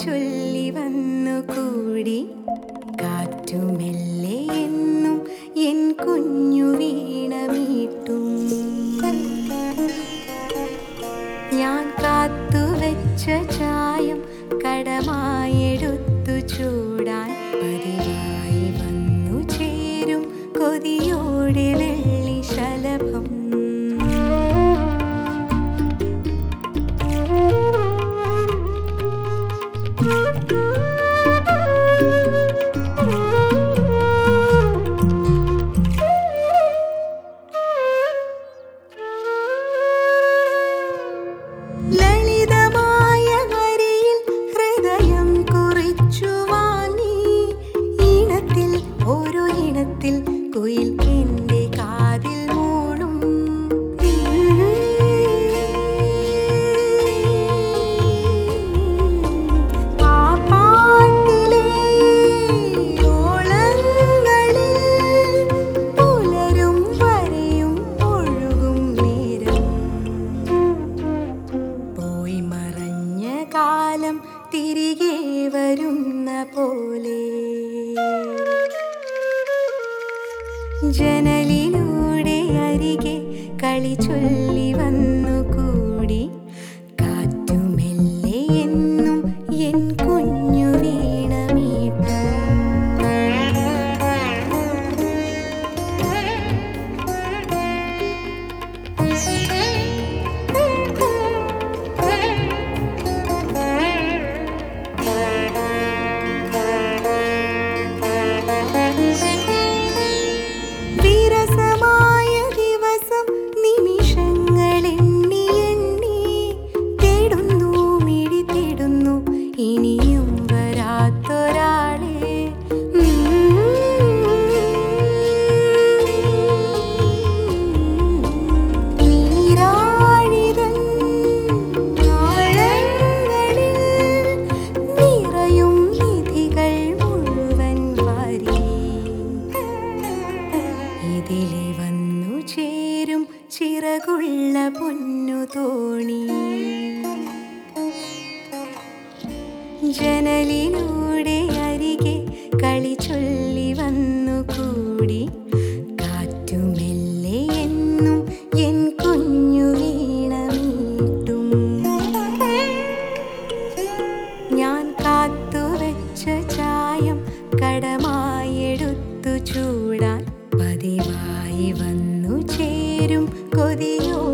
ചൊല്ലി വന്നു കൂടി കാറ്റുമെല്ലെ എന്നും എൻ കുഞ്ഞു വീണ മീട്ടും ഞാൻ കാത്തുവെച്ച ചായം കടമായെടുത്തു ചൂടാൻ പതിവായി വന്നു ചേരും കൊതിയോടെ വെള്ളി ശലഭം ലളിതമായ വരിയിൽ ഹൃദയം കുറിച്ചു വാങ്ങി ഈണത്തിൽ ഓരോ ഇണത്തിൽ കുയിൽ എന്റെ കാതിൽ മൂളും ആ പാട്ടിലെ ഓളങ്ങളിൽ പുലരും വരെയും ഒഴുകും നേരം പോയി മറഞ്ഞ കാലം തിരികെ വരുന്ന പോലെ ജനലിലൂടെ അരികെ കളി ചൊല്ലി വന്നു കൂടി കാറ്റുമെല്ലെ എന്നും എൻ കുഞ്ഞു വീണ വിരസമായ ദിവസം നിമിഷങ്ങൾ എണ്ണി എണ്ണി തേടുന്നു മിഴി തേടുന്നു ഇനിയും വരാത്തൊരാളെ നീരാഴിതൻ ആഴങ്ങളിൽ നിറയും നിധികൾ മുഴുവൻ വാരി ഇതിലെ വന്നു ചേരും ചിറകുള്ള പൊന്നു തോണി ജനലിലൂടെ അരികെ കളി ചൊല്ലി വന്നു കൂടി കാറ്റുമെല്ലെ എന്നും എൻ കുഞ്ഞു വീണ മീട്ടും ഞാൻ കാത്തുവെച്ച ചായം കടമായെടുത്തു ചൂടാൻ പതിവായി വന്നു ചേരും കൊതിയോ